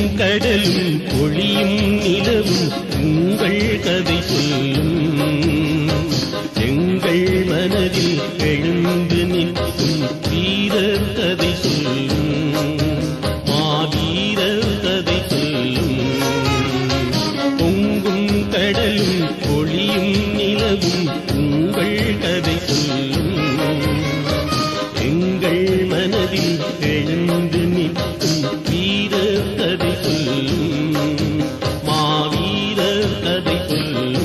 கடலும் ஒளியும் நிலவும் உங்கள் கதை சொல்லும் எங்கள் மனதில் எழுந்து நிற்கும் வீரர் கதை சொல்லும் மாவீரர் கதை சொல்லும் பொங்கும் கடலும் ஒளியும் நிலவும் உங்கள் கதை சொல்லும் எங்கள் மனதில் எழுந்து நிற்கும் வீரர் கதை சொல்லும் மாவீரர் கதை சொல்லும்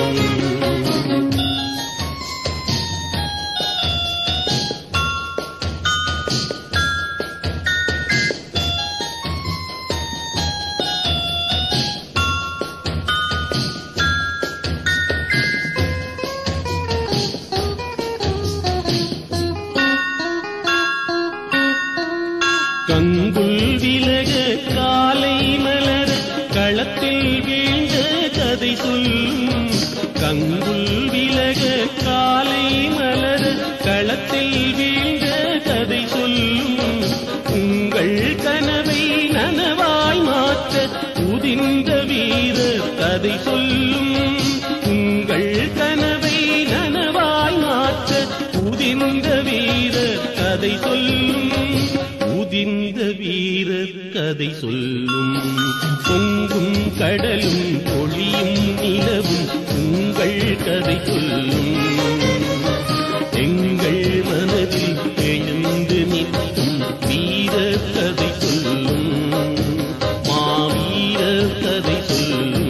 கங்குல் விலக காலை மலர களத்தில் வீழ்ந்த கதை சொல்லும் கங்குல் விலக காலை மலர களத்தில் வீழ்ந்த கதை சொல்லும் உங்கள் கனவை நனவாய் மாற்ற உதிர்ந்த வீரர் கதை சொல்லும் உங்கள் கனவை நனவாய் மாற்ற உதிர்ந்த வீரர் கதை சொல்லும் உதிர்ந்த வீரர் கதை சொல்லும் பொங்கும் கடலும் ஒளியும் நிலவும் உங்கள் கதை சொல்லும் எங்கள் மனதில் எழுந்து நிற்கும் வீரர் கதை சொல்லும் மாவீரர் கதை சொல்லும்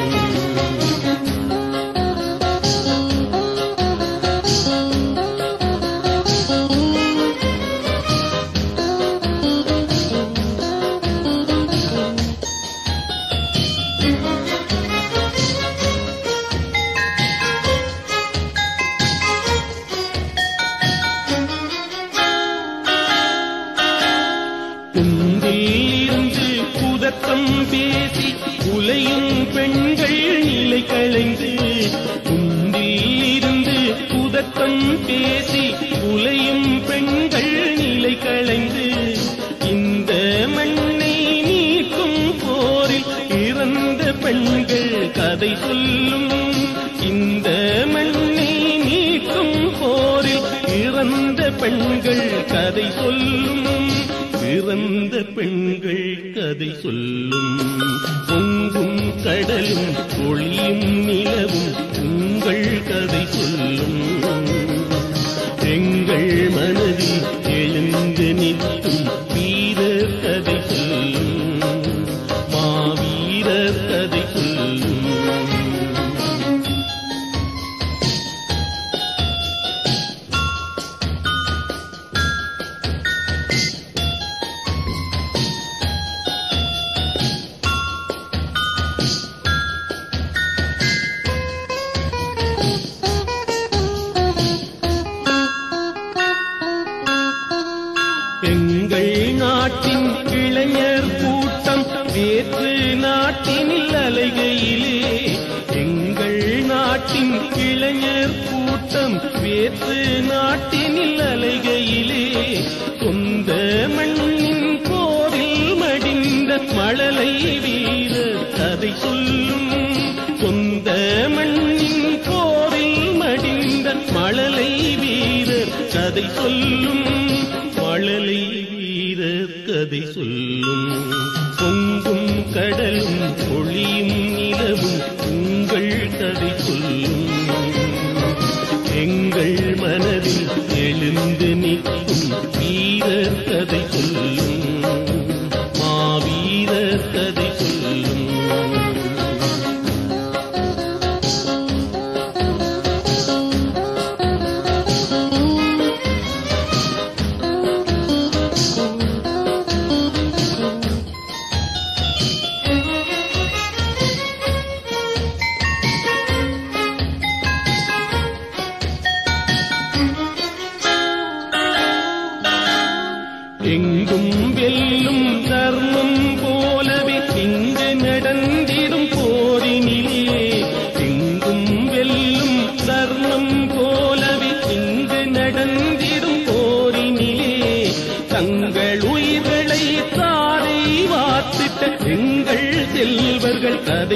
குந்தில் இருந்து குதத்தம் பேசி உலையும் பெண்கள் நிலை களைந்து குந்தில் இருந்து குதத்தம் பேசி உலையும் பெண்கள் நிலை களைந்து இந்த மண்ணை நீக்கும் போரில் இறந்த பெண்கள் கதை சொல்லும் இந்த மண்ணை நீக்கும் போரில் இறந்த பெண்கள் கதை சொல்லும் பிறந்த பெண்கள் கதை சொல்லும் பொங்கும் கடலும் ஒளியும் நிலவும் உங்கள் கதை சொல்லும் எங்கள் மனதில் எழுந்து நிற்கும் வீரர் கதை சொல்லும் மாவீரர் கதை சொல்லும் எங்கள் நாட்டின் இளைஞர் கூட்டம் வேற்று நாட்டினில் அலைகையிலே எங்கள் நாட்டின் இளைஞர் கூட்டம் வேற்று நாட்டினில் அலைகையிலே சொந்த மண்ணின் போரில் மடிந்த மழலை வீரர் கதை சொல்லும் சொந்த மண்ணின் போரில் மடிந்த மழலை வீரர் கதை சொல்லும் மழலை வீரர் கதை சொல்லும் பொங்கும் கடலும் ஒளியும் நிலவும் உங்கள் கதை சொல்லும் எங்கள் மனதில் எழுந்து நிற்கும் வீரர் கதை சொல்லும் மாவீரர் கதை சொல்லும் எங்கும் வெல்லும் தர்மம் போலவே இங்கு நடந்திடும் போரினிலே எங்கும் வெல்லும் தர்மம் போலவே இங்கு நடந்திடும் போரினிலே தங்கள் உயிர்களை தாரை வாத்திட்ட எங்கள்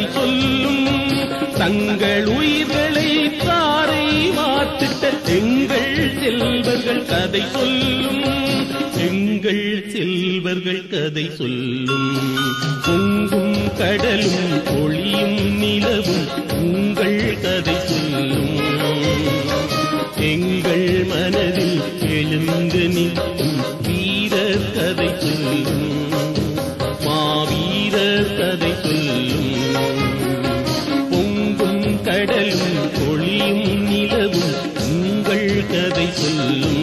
கதை சொல்லும் தங்கள் உயிர்களை தாரை வாத்திட்ட எங்கள் செல்வர்கள் கதை சொல்லும் எங்கள் செல்வர்கள் கதை சொல்லும் பொங்கும் கடலும் ஒளியும் நிலவும் உங்கள் கதை சொல்லும் எங்கள் மனதில் எழுந்து நிற்கும் வீரர் கதை சொல்லும் மாவீரர் கதை சொல்லும் பொங்கும் கடலும் ஒளியும் நிலவும் உங்கள் கதை சொல்லும்